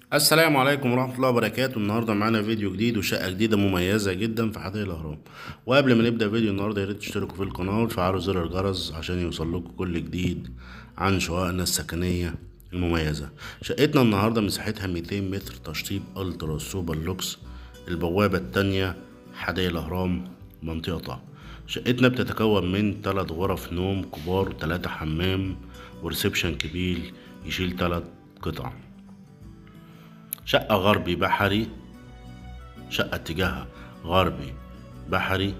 السلام عليكم ورحمة الله وبركاته النهاردة معانا فيديو جديد وشقة جديدة مميزة جدا في حدائق الأهرام وقبل ما نبدأ فيديو النهاردة ياريت تشتركوا في القناة وتفعلوا زر الجرس عشان يوصلكوا كل جديد عن شققنا السكنية المميزة شقتنا النهاردة مساحتها 200 متر تشطيب ألترا سوبر لوكس البوابة التانية حدائق الأهرام منطقة طه شقتنا بتتكون من تلات غرف نوم كبار وتلاتة حمام وريسبشن كبير يشيل تلات قطع شقة غربي بحري شقة اتجاهها غربي بحري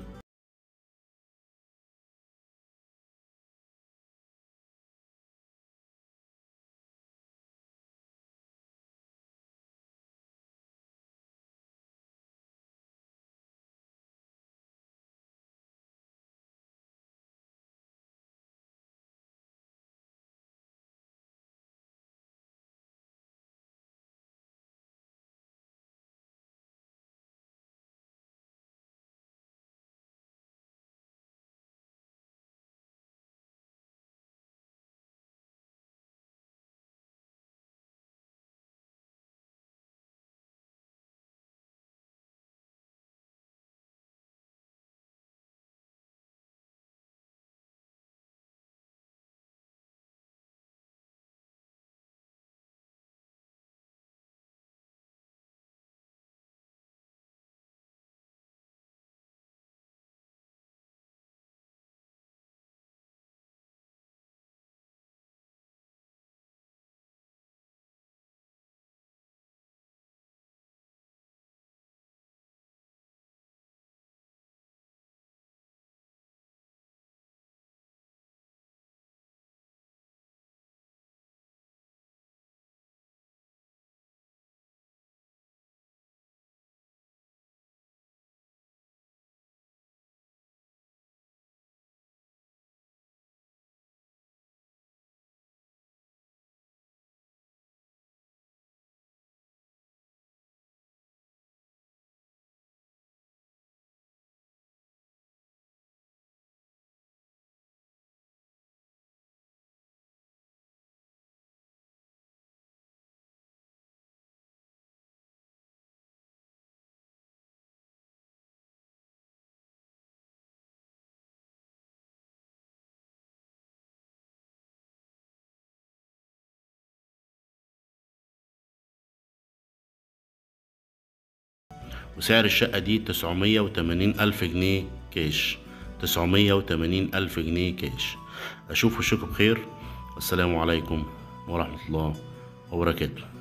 وسعر الشقة دي تسعمية وتمانين ألف جنيه كاش تسعمية وتمانين ألف جنيه كاش أشوف وشكم بخير السلام عليكم ورحمة الله وبركاته